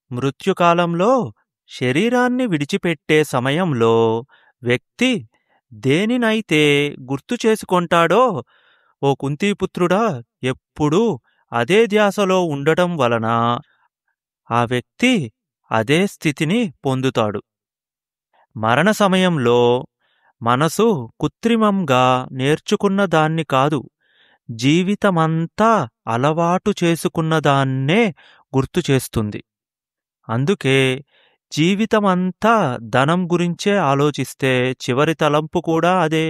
మృత్యుకాలంలో శరీరాన్ని విడిచిపెట్టే సమయంలో వ్యక్తి దేనినైతే గుర్తు చేసుకొంటాడో ఓ కుంతీపుత్రుడా ఎప్పుడూ అదే ధ్యాసలో ఉండటం వలన ఆ వ్యక్తి అదే స్థితిని పొందుతాడు మరణ సమయంలో మనసు కృత్రిమంగా నేర్చుకున్న దాన్ని కాదు జీవితమంతా అలవాటు చేసుకున్న దాన్నే గుర్తు చేస్తుంది అందుకే జీవితమంతా ధనం గురించే ఆలోచిస్తే చివరి తలంపు కూడా అదే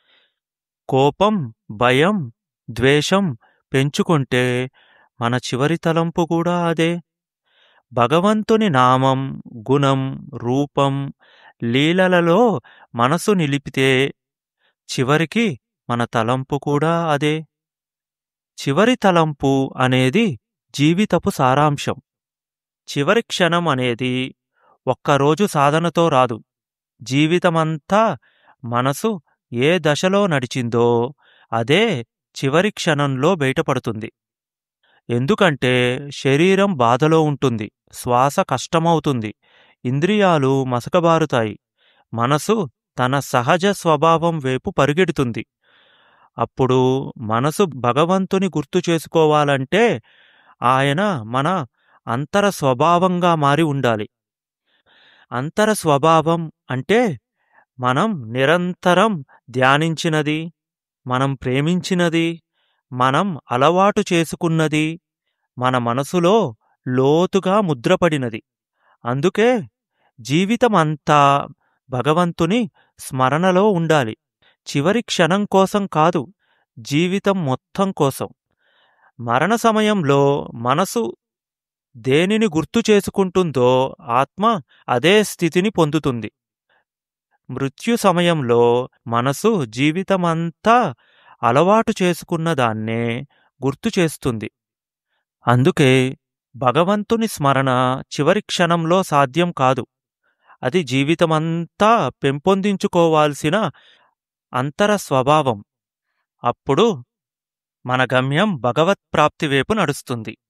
కోపం భయం ద్వేషం పెంచుకుంటే మన చివరి తలంపు కూడా అదే భగవంతుని నామం గుణం రూపం లీలలలో మనసు నిలిపితే చివరికి మన తలంపు కూడా అదే చివరి తలంపు అనేది జీవితపు సారాంశం చివరి క్షణం అనేది ఒక్కరోజు సాధనతో రాదు జీవితమంతా మనసు ఏ దశలో నడిచిందో అదే చివరి క్షణంలో బయటపడుతుంది ఎందుకంటే శరీరం బాధలో ఉంటుంది శ్వాస కష్టమవుతుంది ఇంద్రియాలు మసకబారుతాయి మనసు తన సహజ స్వభావం వైపు పరుగెడుతుంది అప్పుడు మనసు భగవంతుని గుర్తు చేసుకోవాలంటే ఆయన మన అంతర స్వభావంగా మారి ఉండాలి అంతర స్వభావం అంటే మనం నిరంతరం ధ్యానించినది మనం ప్రేమించినది మనం అలవాటు చేసుకున్నది మన మనసులో లోతుగా ముద్రపడినది అందుకే జీవితమంతా భగవంతుని స్మరణలో ఉండాలి చివరి క్షణం కోసం కాదు జీవితం మొత్తం కోసం మరణ సమయంలో మనసు దేనిని గుర్తు చేసుకుంటుందో ఆత్మ అదే స్థితిని పొందుతుంది మృత్యు సమయంలో మనసు జీవితమంతా అలవాటు చేసుకున్న దాన్నే గుర్తు చేస్తుంది అందుకే భగవంతుని స్మరణ చివరి క్షణంలో సాధ్యం కాదు అది జీవితమంతా పెంపొందించుకోవాల్సిన అంతర స్వభావం అప్పుడు మన గమ్యం భగవత్ప్రాప్తి వైపు నడుస్తుంది